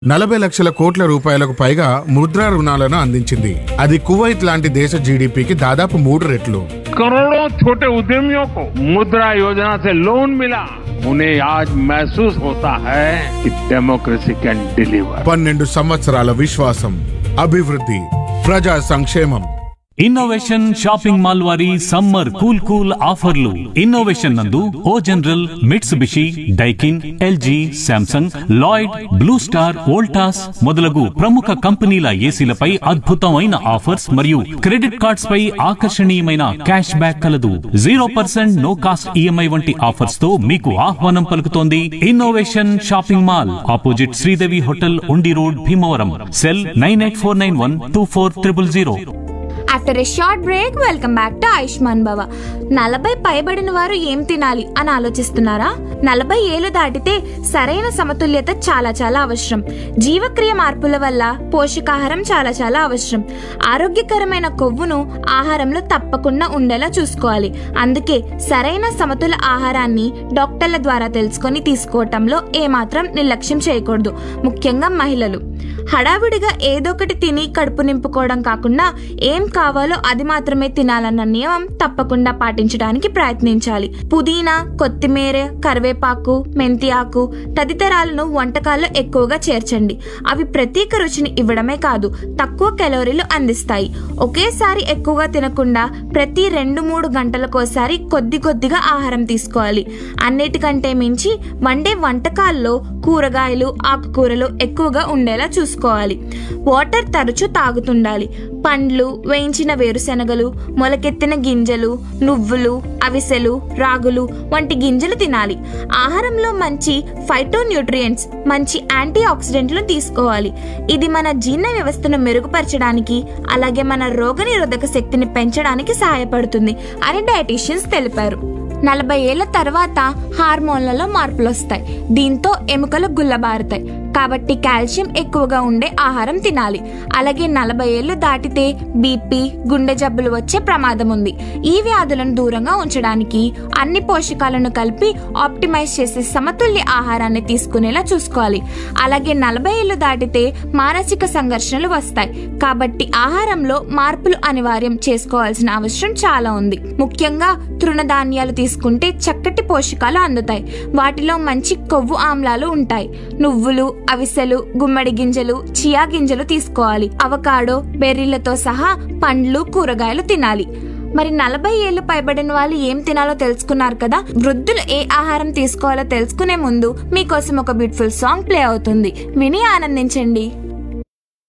నలభై లక్షల కోట్ల రూపాయలకు పైగా ముద్రా రుణాలను అందించింది అది కువైట్ లాంటి దేశ జీడిపికి దాదాపు మూడు రెట్లు करोड़ों छोटे उद्यमियों को मुद्रा योजना से लोन मिला उन्हें आज महसूस होता है कि डेमोक्रेसी कैन डिलीवर పన్నెండు సంవత్సరాల విశ్వాసం అభివృద్ధి ప్రజా సంక్షేమం ఇన్నోవేషన్ షాపింగ్ మాల్ వారి సమ్మర్ కూల్ కూల్ ఆఫర్లు ఇన్నోవేషన్ నందు O General Mitsubishi Daikin LG Samsung Lloyd Blue Star Voltas మొదలగు ప్రముఖ కంపెనీల ఏసీలపై అద్భుతమైన ఆఫర్స్ మరియు క్రెడిట్ కార్డ్స్ పై ఆకర్షణీయమైన క్యాష్ బ్యాక్ కలదు zero percent no cost EMI వంటి ఆఫర్స్ తో మీకు ఆహ్వానం పలుకుతోంది innovation shopping mall opposite Sridevi hotel Undi road Bhimavaram cell nine eight four nine one two four triple zero after a short break welcome back to Ayushman Bhava నలభై పైబడిన వారు ఏం తినాలి అని ఆలోచిస్తున్నారా నలభై ఏళ్ళు దాటితే సరైన సమతుల్యత చాలా చాలా అవసరం జీవక్రియ మార్పుల వల్ల పోషకాహారం చాలా చాలా అవసరం ఆరోగ్యకరమైన కొవ్వును ఆహారంలో తప్పకుండా ఉండేలా చూసుకోవాలి అందుకే సరైన సమతుల ఆహారాన్ని డాక్టర్ల ద్వారా తెలుసుకొని తీసుకోవటంలో ఏమాత్రం నిర్లక్ష్యం చేయకూడదు ముఖ్యంగా మహిళలు హడావిడిగా ఏదో ఒకటి తిని కడుపు నింపుకోవడం కాకుండా ఏం కావాలో అది మాత్రమే తినాలన్న నియమం తప్పకుండా పాటించడానికి ప్రయత్నించాలి పుదీనా కొత్తిమీర కరివేపాకు మెంతి ఆకు తదితరాలను వంటకాల్లో ఎక్కువగా చేర్చండి అవి ప్రత్యేక రుచిని ఇవ్వడమే కాదు తక్కువ కెలోరీలు అందిస్తాయి ఒకేసారి ఎక్కువగా తినకుండా ప్రతి రెండు మూడు గంటలకోసారి కొద్ది కొద్దిగా ఆహారం తీసుకోవాలి అన్నిటికంటే మించి వండే వంటకాల్లో కూరగాయలు ఆకుకూరలు ఎక్కువగా ఉండేలా చూసుకోవాలి వాటర్ తరచూ తాగుతుండాలి పండ్లు వేయించిన వేరుశెనగలు మొలకెత్తిన గింజలు నువ్వులు అవిసెలు రాగులు వంటి గింజలు తినాలి ఆహారంలో మంచి ఫైటో న్యూట్రియంట్స్ మంచి యాంటీ ఆక్సిడెంట్లు తీసుకోవాలి ఇది మన జీర్ణ వ్యవస్థను మెరుగుపరచడానికి అలాగే మన రోగనిరోధక శక్తిని పెంచడానికి సహాయపడుతుంది అని డయటీషియన్స్ తెలిపారు నలభై ఏళ్ల తర్వాత హార్మోన్లలో మార్పులు వస్తాయి దీంతో ఎముకలు గుల్లబారుతాయి కాబట్టి కాల్షియం ఎక్కువగా ఉండే ఆహారం తినాలి అలాగే నలభై ఏళ్ళు దాటితే బీపీ గుండె జబ్బులు వచ్చే ప్రమాదం ఉంది ఈ వ్యాధులను దూరంగా ఉంచడానికి అన్ని పోషకాలను కలిపి ఆప్టిమైజ్ చేసే సమతుల్య ఆహారాన్ని తీసుకునేలా చూసుకోవాలి అలాగే నలభై ఏళ్ళు దాటితే మానసిక సంఘర్షణలు వస్తాయి కాబట్టి ఆహారంలో మార్పులు అనివార్యం చేసుకోవాల్సిన అవసరం చాలా ఉంది ముఖ్యంగా తృణధాన్యాలు తీసుకుంటే చక్కటి పోషకాలు అందుతాయి వాటిలో మంచి కొవ్వు ఆమ్లాలు ఉంటాయి నువ్వులు అవిసెలు గుమ్మడి గింజలు చియా గింజలు తీసుకోవాలి అవకాడో బెర్రీలతో సహా పండ్లు కూరగాయలు తినాలి మరి నలభై ఏళ్ళు పైబడిన వాళ్ళు ఏం తినాలో తెలుసుకున్నారు కదా వృద్ధులు ఏ ఆహారం తీసుకోవాలో తెలుసుకునే ముందు మీకోసం ఒక బ్యూటిఫుల్ సాంగ్ ప్లే అవుతుంది విని ఆనందించండి